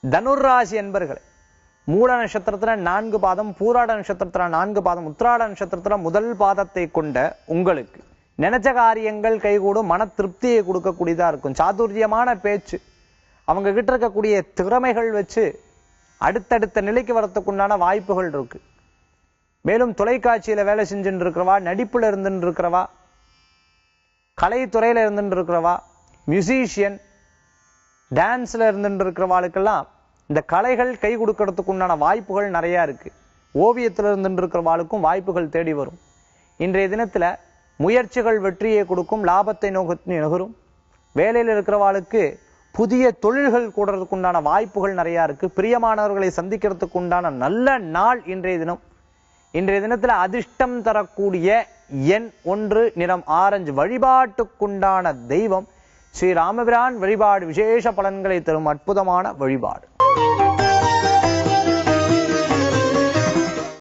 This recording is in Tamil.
தனுர்ராசி என்பர்களே மூல நட்சத்திரத்துல நான்கு பாதம் பூராட நட்சத்திரத்துல நான்கு பாதம் உத்திராட நட்சத்திரத்துல முதல் பாதத்தை கொண்ட உங்களுக்கு நினைச்ச காரியங்கள் கைகூடும் மன திருப்தியை கொடுக்கக்கூடியதா இருக்கும் சாதுரியமான பேச்சு அவங்க கிட்ட இருக்கக்கூடிய திறமைகள் வச்சு அடுத்தடுத்த நிலைக்கு வரத்துக்குண்டான வாய்ப்புகள் இருக்கு மேலும் தொலைக்காட்சியில வேலை செஞ்சுட்டு இருக்கிறவா நடிப்புல இருந்துட்டு இருக்கிறவா கலைத்துறையில இருந்துட்டு இருக்கிறவா மியூசிஷியன் டான்ஸ்ல இருந்துட்டு இருக்கிறவாளுக்கெல்லாம் இந்த கலைகள் கை கொடுக்கறதுக்கு உண்டான வாய்ப்புகள் நிறைய இருக்கு ஓவியத்துல இருந்துட்டு இருக்கிறவாளுக்கும் வாய்ப்புகள் தேடி வரும் இன்றைய தினத்துல முயற்சிகள் வெற்றியை கொடுக்கும் லாபத்தை நோக்கி நகரும் வேலையில் இருக்கிறவாளுக்கு புதிய தொழில்கள் கூடுறதுக்கு உண்டான வாய்ப்புகள் நிறைய இருக்கு பிரியமானவர்களை சந்திக்கிறதுக்கு உண்டான நல்ல நாள் இன்றைய தினம் இன்றைய தினத்துல அதிர்ஷ்டம் தரக்கூடிய எண் ஒன்று நிறம் ஆரஞ்சு வழிபாட்டுக்குண்டான தெய்வம் ஸ்ரீ ராமபிரான் வழிபாடு விசேஷ பலன்களை தரும் அற்புதமான வழிபாடு